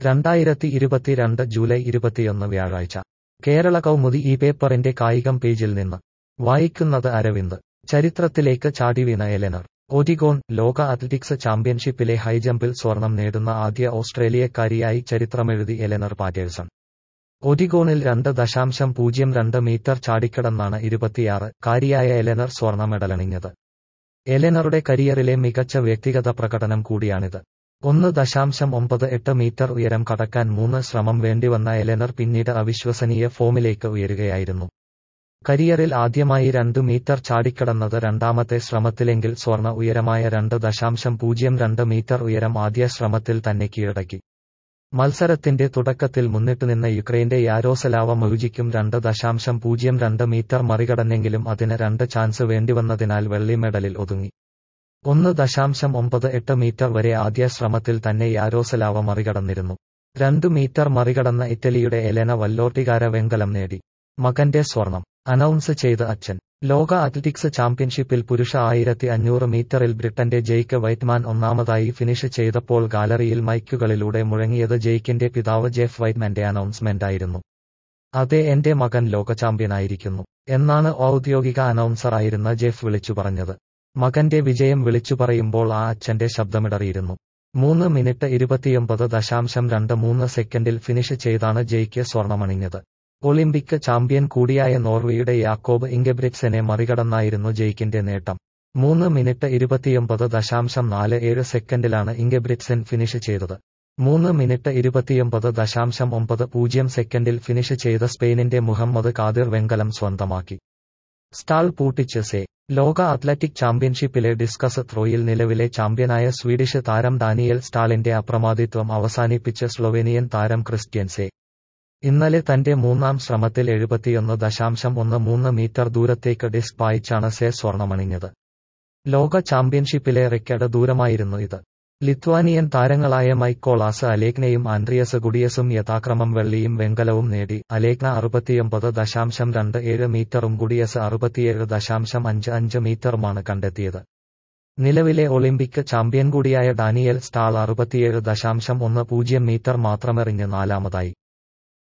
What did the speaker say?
രണ്ടായിരത്തി ഇരുപത്തിരണ്ട് ജൂലൈ ഇരുപത്തിയൊന്ന് വ്യാഴാഴ്ച കേരള കൗമുദി ഈ പേപ്പറിന്റെ കായികം പേജിൽ നിന്ന് വായിക്കുന്നത് അരവിന്ദ് ചരിത്രത്തിലേക്ക് ചാടിവീണ എലെനർ ഒരിഗോൺ ലോക അത്ലറ്റിക്സ് ചാമ്പ്യൻഷിപ്പിലെ ഹൈജമ്പിൽ സ്വർണം നേടുന്ന ആദ്യ ഓസ്ട്രേലിയക്കാരിയായി ചരിത്രമെഴുതി എലെനർ പാറ്റേഴ്സൺ ഒരിഗോണിൽ രണ്ട് ദശാംശം പൂജ്യം രണ്ട് മീറ്റർ ചാടിക്കടന്നാണ് ഇരുപത്തിയാറ് കാരിയായ എലെനർ സ്വർണ്ണ മെഡലണിഞ്ഞത് എലെനറുടെ കരിയറിലെ മികച്ച വ്യക്തിഗത പ്രകടനം കൂടിയാണിത് ഒന്ന് ദശാംശം ഒമ്പത് എട്ട് മീറ്റർ ഉയരം കടക്കാൻ മൂന്ന് ശ്രമം വേണ്ടിവന്ന എലെനർ പിന്നീട് അവിശ്വസനീയ ഫോമിലേക്ക് ഉയരുകയായിരുന്നു കരിയറിൽ ആദ്യമായി രണ്ടു മീറ്റർ ചാടിക്കടന്നത് രണ്ടാമത്തെ ശ്രമത്തിലെങ്കിൽ സ്വർണ്ണ ഉയരമായ രണ്ട് ദശാംശം പൂജ്യം രണ്ട് മീറ്റർ ഉയരം ആദ്യ ശ്രമത്തിൽ തന്നെ കീഴടക്കി മത്സരത്തിന്റെ തുടക്കത്തിൽ മുന്നിട്ടുനിന്ന യുക്രൈന്റെ യാരോസലാവ മൊയുജിക്കും രണ്ട് ദശാംശം പൂജ്യം രണ്ട് മീറ്റർ മറികടന്നെങ്കിലും അതിന് രണ്ട് ചാൻസ് വേണ്ടിവന്നതിനാൽ വെള്ളി മെഡലിൽ ഒതുങ്ങി ഒന്ന് ദശാംശം ഒമ്പത് എട്ട് മീറ്റർ വരെ ആദ്യ ശ്രമത്തിൽ തന്നെ യാരോസലാവ മറികടന്നിരുന്നു രണ്ടു മീറ്റർ മറികടന്ന ഇറ്റലിയുടെ എലെന വല്ലോട്ടികാര വെങ്കലം നേടി മകന്റെ സ്വർണം അനൗൺസ് ചെയ്ത അച്ഛൻ ലോക അത്ലറ്റിക്സ് ചാമ്പ്യൻഷിപ്പിൽ പുരുഷ ആയിരത്തി അഞ്ഞൂറ് മീറ്ററിൽ ബ്രിട്ടന്റെ ജെയ്ക്ക് വൈറ്റ്മാൻ ഒന്നാമതായി ഫിനിഷ് ചെയ്തപ്പോൾ ഗാലറിയിൽ മൈക്കുകളിലൂടെ മുഴങ്ങിയത് ജെയ്ക്കിന്റെ പിതാവ് ജെഫ് വൈറ്റ്മാന്റെ അനൗൺസ്മെന്റായിരുന്നു അതെ എന്റെ മകൻ ലോക ചാമ്പ്യനായിരിക്കുന്നു എന്നാണ് ഔദ്യോഗിക അനൗൺസറായിരുന്ന ജെഫ് വിളിച്ചു പറഞ്ഞത് മകന്റെ വിജയം വിളിച്ചു പറയുമ്പോൾ ആ അച്ഛന്റെ ശബ്ദമിടറിയിരുന്നു മൂന്ന് മിനിറ്റ് ഇരുപത്തിയൊമ്പത് ദശാംശം രണ്ട് മൂന്ന് സെക്കൻഡിൽ ഫിനിഷ് ചെയ്താണ് ജെയ്ക്ക് സ്വർണമണിഞ്ഞത് ഒളിമ്പിക് ചാമ്പ്യൻ കൂടിയായ നോർവേയുടെ യാക്കോബ് ഇംഗബ്രിക്സനെ മറികടന്നായിരുന്നു ജെയ്ക്കിന്റെ നേട്ടം മൂന്ന് മിനിറ്റ് ഇരുപത്തിയൊമ്പത് ദശാംശം നാല് ഏഴ് സെക്കൻഡിലാണ് ഇംഗബ്രിക്സൻ ഫിനിഷ് ചെയ്തത് മൂന്ന് മിനിറ്റ് ഇരുപത്തിയൊമ്പത് ദശാംശം ഒമ്പത് പൂജ്യം സെക്കൻഡിൽ ഫിനിഷ് ചെയ്ത സ്പെയിനിന്റെ മുഹമ്മദ് കാദിർ വെങ്കലം സ്വന്തമാക്കി സ്റ്റാൾ പൂട്ടിച്ച് സേ ലോക അത്ലറ്റിക് ചാമ്പ്യൻഷിപ്പിലെ ഡിസ്കസ് ത്രോയിൽ നിലവിലെ ചാമ്പ്യനായ സ്വീഡിഷ് താരം ഡാനിയൽ സ്റ്റാളിന്റെ അപ്രമാദിത്വം അവസാനിപ്പിച്ച് സ്ലൊവേനിയൻ താരം ക്രിസ്ത്യൻസെ ഇന്നലെ തന്റെ മൂന്നാം ശ്രമത്തിൽ എഴുപത്തിയൊന്ന് ദശാംശം ഒന്ന് മൂന്ന് മീറ്റർ ദൂരത്തേക്ക് ഡിസ്ക് പായിച്ചാണ് സേ സ്വർണമണിഞ്ഞത് ലോക ചാമ്പ്യൻഷിപ്പിലെ റെക്കർഡ് ദൂരമായിരുന്നു ഇത് ലിത്വാനിയൻ താരങ്ങളായ മൈക്കോളാസ് അലേഗ്നയും ആൻഡ്രിയസ് ഗുഡിയസും യഥാക്രമം വെള്ളിയും വെങ്കലവും നേടി അലേഗ്ന അറുപത്തിയൊമ്പത് ദശാംശം രണ്ട് ഏഴ് മീറ്ററും ഗുഡിയസ് അറുപത്തിയേഴ് ദശാംശം അഞ്ച് അഞ്ച് മീറ്ററുമാണ് കണ്ടെത്തിയത് നിലവിലെ ഒളിമ്പിക് ചാമ്പ്യൻ കൂടിയായ ഡാനിയൽ സ്റ്റാൾ അറുപത്തിയേഴ് ദശാംശം ഒന്ന് പൂജ്യം മീറ്റർ മാത്രമെറിഞ്ഞ് നാലാമതായി